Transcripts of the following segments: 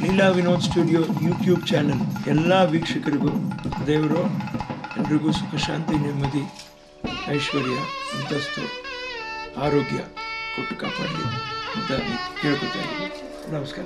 Leela Vinod studio YouTube channel ಎಲ್ಲ ವೀಕ್ಷಕರಿಗೂ ದೇವರು ಎಲ್ರಿಗೂ ಸುಖ ಶಾಂತಿ ನೆಮ್ಮದಿ ಐಶ್ವರ್ಯ ಅಂತಸ್ತು ಆರೋಗ್ಯ ಕೊಟ್ಟು ಕಾಪಾಡಲಿ ಅಂತ ಕೇಳ್ಕೊತಾ ಇದ್ದೀನಿ ನಮಸ್ಕಾರ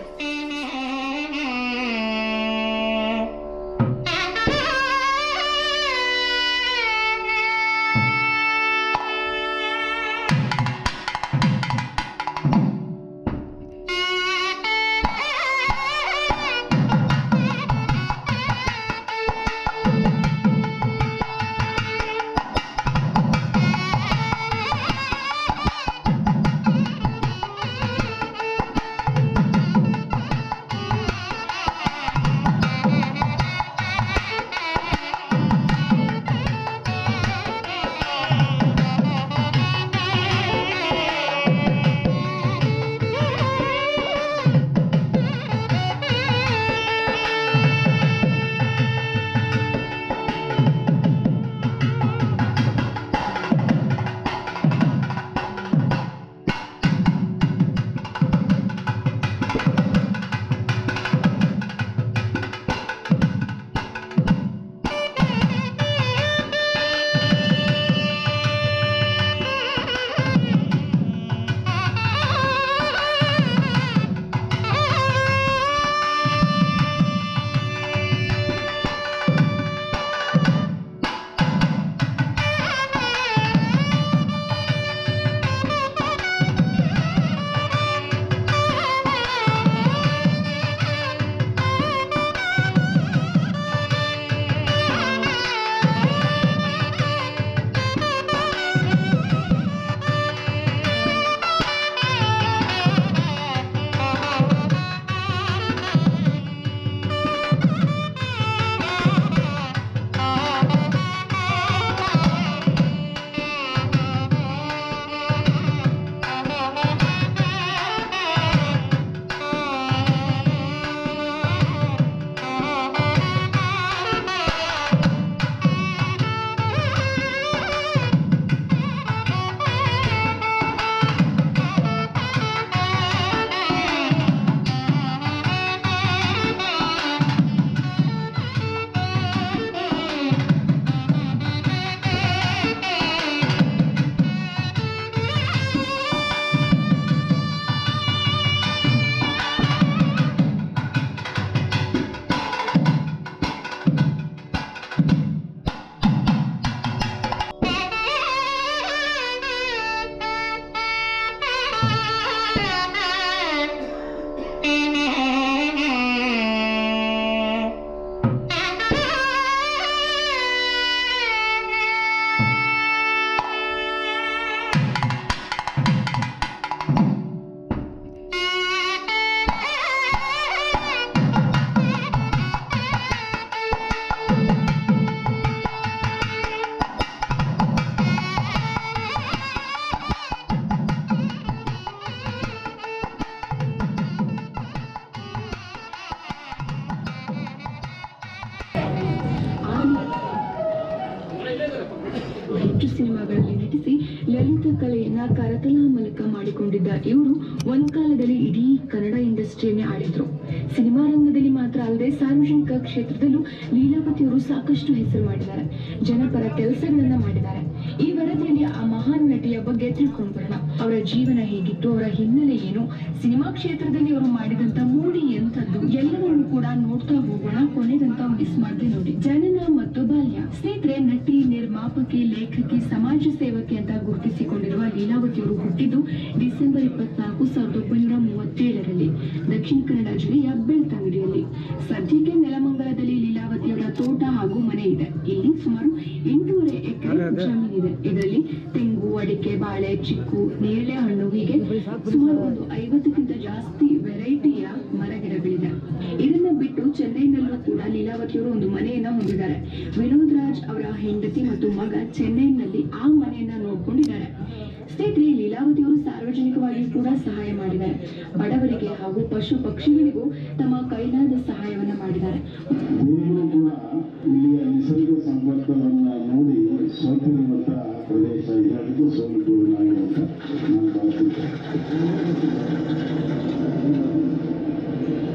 ಹೆಚ್ಚು ಸಿನಿಮಾಗಳಲ್ಲಿ ನಟಿಸಿ ಲಲಿತ ಕಲೆಯನ್ನ ಕರತಲ ಮೂಲಕ ಮಾಡಿಕೊಂಡಿದ್ದ ಇವರು ಒಂದ್ ಕಾಲದಲ್ಲಿ ಇಡೀ ಕನ್ನಡ ಇಂಡಸ್ಟ್ರಿಯನ್ನೇ ಆಳಿದ್ರು ಸಿನಿಮಾ ರಂಗದಲ್ಲಿ ಮಾತ್ರ ಅಲ್ಲದೆ ಸಾರ್ವಜನಿಕ ಕ್ಷೇತ್ರದಲ್ಲೂ ಲೀಲಾವತಿಯವರು ಸಾಕಷ್ಟು ಹೆಸರು ಮಾಡಿದ್ದಾರೆ ಜನಪರ ಕೆಲಸಗಳನ್ನ ಮಾಡಿದ್ದಾರೆ ಈ ವರದಿಯಲ್ಲಿ ಆ ಮಹಾನ್ ನಟಿಯ ಬಗ್ಗೆ ತಿಳ್ಕೊಂಡು ಬರೋಣ ಅವರ ಜೀವನ ಹೇಗಿತ್ತು ಅವರ ಹಿನ್ನೆಲೆ ಏನು ಸಿನಿಮಾ ಕ್ಷೇತ್ರದಲ್ಲಿ ಅವರು ಮಾಡಿದಂತ ಮೂಡಿ ಎಂತದ್ದು ಎಲ್ಲವನ್ನೂ ಕೂಡ ನೋಡ್ತಾ ಹೋಗೋಣ ಕೊನೆಗಂತ ಮಿಸ್ ಮಾಡದೆ ನೋಡಿ ಜನನ ಮತ್ತು ಬಾಲ್ಯ ಸ್ನೇಹಿತರೆ ನಟಿ ನಿರ್ಮಾಪಕಿ ಲೇಖಕಿ ಸಮಾಜ ಸೇವಕಿ ಅಂತ ಗುರುತಿಸಿಕೊಂಡಿರುವ ಲೀಲಾವತಿಯವರು ಹುಟ್ಟಿದ್ದು ಡಿಸೆಂಬರ್ ಇಪ್ಪತ್ನಾಲ್ಕು ಸಾವಿರದ ಒಂಬೈನೂರ ಮೂವತ್ತೇಳರಲ್ಲಿ ದಕ್ಷಿಣ ಕನ್ನಡ ಜಿಲ್ಲೆಯ ಬೆಳ್ತಂಗಡಿಯಲ್ಲಿ ಸದ್ಯಕ್ಕೆ ನೆಲಮಂಗಲದಲ್ಲಿ ಲೀಲಾವತಿಯವರ ತೋಟ ಹಾಗೂ ಮನೆ ಇದೆ ಇಲ್ಲಿ ಸುಮಾರು ಎಂಟೂವರೆ ಎಕರೆ ಜಮೀನಿದೆ ಇದರಲ್ಲಿ ತೆಂಗು ಅಡಿಕೆ ಬಾಳೆ ಚಿಕ್ಕು ನೇರಳೆ ಹಣ್ಣು ಹೀಗೆ ಸುಮಾರು ಒಂದು ಐವತ್ತಕ್ಕಿಂತ ಜಾಸ್ತಿ ವೆರೈಟಿಯ ಮರಗಿಡಗಳಿದೆ ಇದನ್ನ ಬಿಟ್ಟು ಚೆನ್ನೈನಲ್ಲೂ ಕೂಡ ಲೀಲಾವತಿಯವರು ಒಂದು ಮನೆಯನ್ನ ಹೊಂದಿದ್ದಾರೆ ವಿನೋದ್ ರಾಜ್ ಅವರ ಹೆಂಡತಿ ಮತ್ತು ಮಗ ಚೆನ್ನೈನಲ್ಲಿ ಆ ಮನೆಯನ್ನ ನೋಡ್ಕೊಂಡಿದ್ದಾರೆ ಸ್ನೇಹಿತರೆ ಲೀಲಾವತಿಯವರು ಸಾರ್ವಜನಿಕವಾಗಿ ಕೂಡ ಸಹಾಯ ಮಾಡಿದ್ದಾರೆ ಬಡವರಿಗೆ ಹಾಗೂ ಪಶು ಪಕ್ಷಿಗಳಿಗೂ ತಮ್ಮ ಕೈಲಾದ ಸಹಾಯವನ್ನ ಮಾಡಿದ್ದಾರೆ ದೇವರು ಕೂಡ ಇಲ್ಲಿಯ ನಿಸರ್ಗ ಸಂಪತ್ತನ್ನು ನೋಡಿ ಸೋತಿರುವಂಥ ಪ್ರದೇಶ ಇದಕ್ಕೂ ಸೋಲುಪೂರ್ಣಾಗಿ ಅಂತ ನಾನು ಭಾವಿಸುತ್ತೇನೆ ಆ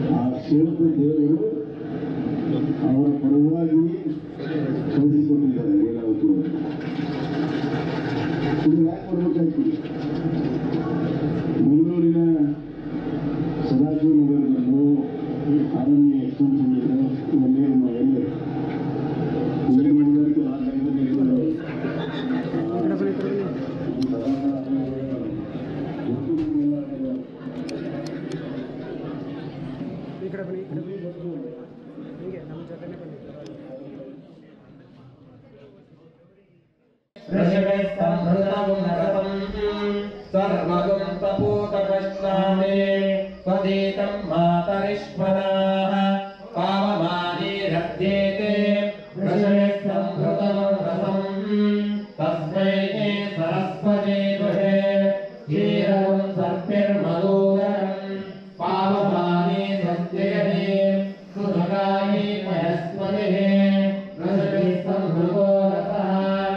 ಶ್ರೀಮಂತ ದೇವರು ಅವರ ಪರವಾಗಿ ಕಳಿಸಿಕೊಟ್ಟಿದ್ದಾರೆ ಲೀಲಾವತಿ ಅವರು. ಇದು ಯಾಕೆ ಬರ್ಬೇಕಾಯ್ತು ಬೆಂಗಳೂರಿನ ಸದಾಶಿವ ನಗರದಲ್ಲೂ ಅರಣ್ಯ ಎಕ್ಸ್ಟೆನ್ಷನ್ ಇದೆ ಒಂದೇ ಎಲ್ಲ ಸರಿ ಮಾಡಿದಕ್ಕೆ ಈ ಕಡೆ ಬನ್ನಿ ಈ ಕಡೆ ಬನ್ನಿ ಹೀಗೆ ನಮ್ಮ ಜೊತೆನೇ ಬನ್ನಿ सर्वगुं तपूतपश्नामे स्वदीतं मातरिश्वराः पावमानीरद्येते ऋषये सम्भृतमृतम् तस्मै सरस्वती दुहे क्षीरं सर्पिर्मदूरम् पावमानी सत्ययने सुभगायै मयस्मतिः ऋषये सम्भृतो रसः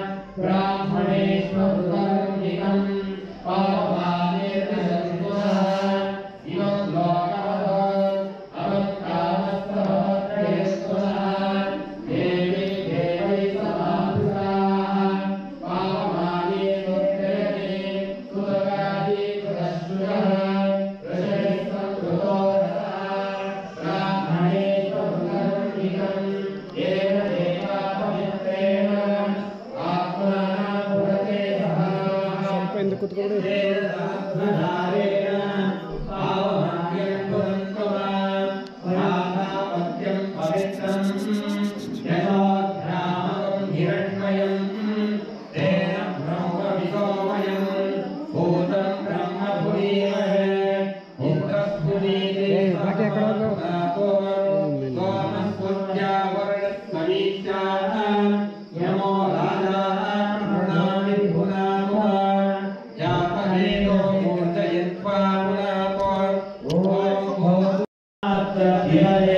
ब्राह्मणेष्वृतर्मिकम् पावमानीर्विशन्तुनः इमं लोकवत् अवत्कामस्तवत्रेस्तुनः देवी देवै समाधुराः पावमानीर्मुद्रयते सुभगायै कृतश्रुतः ऋषये सम्भृतो रसः ब्राह्मणेष्वृतर्मिकम् येन देवा पवित्रेण आत्मना पुरते सः ಸ್ವಲ್ಪ ಹಿಂದೆ ಕೂತ್ಕೊಬಿಡಿ ಬಾಕಿ ಆ ಕಡೆ ಹೋಗು. ಯಮೋ ರಾಜಾ ಪ್ರಣಾಮಿ ಭುನಾಮ ಯಾತನೇನೋ ಮೂರ್ಧಯತ್ವಾ ಪುನಃ ಓಂ ಭೋ